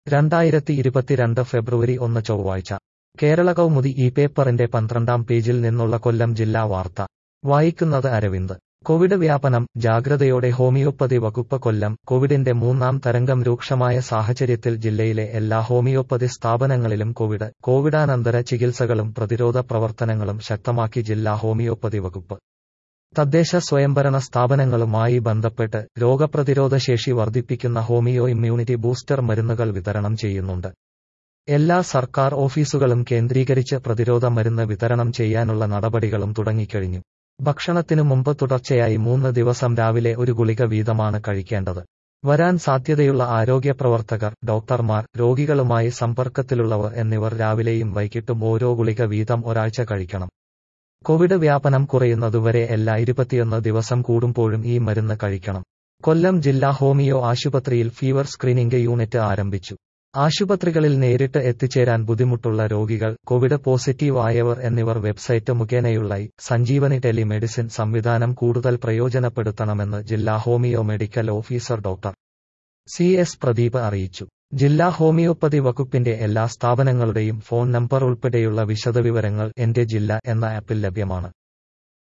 രണ്ടായിരത്തി ഇരുപത്തിരണ്ട് ഫെബ്രുവരി ഒന്ന് ചൊവ്വാഴ്ച കേരള കൗമുദി ഈ പേപ്പറിന്റെ പന്ത്രണ്ടാം പേജിൽ നിന്നുള്ള കൊല്ലം ജില്ലാ വാർത്ത വായിക്കുന്നത് അരവിന്ദ് കോവിഡ് വ്യാപനം ജാഗ്രതയോടെ ഹോമിയോപ്പതി വകുപ്പ് കൊല്ലം കോവിഡിന്റെ മൂന്നാം തരംഗം രൂക്ഷമായ സാഹചര്യത്തിൽ ജില്ലയിലെ എല്ലാ ഹോമിയോപ്പതി സ്ഥാപനങ്ങളിലും കോവിഡ് കോവിഡാനന്തര ചികിത്സകളും പ്രതിരോധ പ്രവർത്തനങ്ങളും ശക്തമാക്കി ജില്ലാ ഹോമിയോപ്പതി വകുപ്പ് തദ്ദേശ സ്വയംഭരണ സ്ഥാപനങ്ങളുമായി ബന്ധപ്പെട്ട് രോഗപ്രതിരോധ ശേഷി വർദ്ധിപ്പിക്കുന്ന ഹോമിയോ ഇമ്മ്യൂണിറ്റി ബൂസ്റ്റർ മരുന്നുകൾ വിതരണം ചെയ്യുന്നുണ്ട് എല്ലാ സർക്കാർ ഓഫീസുകളും കേന്ദ്രീകരിച്ച് പ്രതിരോധ മരുന്ന് വിതരണം ചെയ്യാനുള്ള നടപടികളും തുടങ്ങിക്കഴിഞ്ഞു ഭക്ഷണത്തിനു മുമ്പ് തുടർച്ചയായി മൂന്ന് ദിവസം രാവിലെ ഒരു ഗുളിക വീതമാണ് കഴിക്കേണ്ടത് വരാൻ സാധ്യതയുള്ള ആരോഗ്യ പ്രവർത്തകർ ഡോക്ടർമാർ രോഗികളുമായി സമ്പർക്കത്തിലുള്ളവർ എന്നിവർ രാവിലെയും വൈകിട്ടും ഓരോ ഗുളിക വീതം ഒരാഴ്ച കഴിക്കണം കോവിഡ് വ്യാപനം കുറയുന്നതുവരെ എല്ലാ ഇരുപത്തിയൊന്ന് ദിവസം കൂടുമ്പോഴും ഈ മരുന്ന് കഴിക്കണം കൊല്ലം ജില്ലാ ഹോമിയോ ആശുപത്രിയിൽ ഫീവർ സ്ക്രീനിംഗ് യൂണിറ്റ് ആരംഭിച്ചു ആശുപത്രികളിൽ നേരിട്ട് എത്തിച്ചേരാൻ ബുദ്ധിമുട്ടുള്ള രോഗികൾ കോവിഡ് പോസിറ്റീവ് ആയവർ എന്നിവർ വെബ്സൈറ്റ് മുഖേനയുള്ള ഈ സഞ്ജീവനി ടെലിമെഡിസിൻ സംവിധാനം കൂടുതൽ പ്രയോജനപ്പെടുത്തണമെന്ന് ജില്ലാ homoeo medical officer doctor C S Pradeep അറിയിച്ചു ജില്ലാ ഹോമിയോപ്പതി വകുപ്പിന്റെ എല്ലാ സ്ഥാപനങ്ങളുടെയും ഫോൺ നമ്പർ ഉൾപ്പെടെയുള്ള വിശദവിവരങ്ങൾ എന്റെ ജില്ല എന്ന ആപ്പിൽ ലഭ്യമാണ്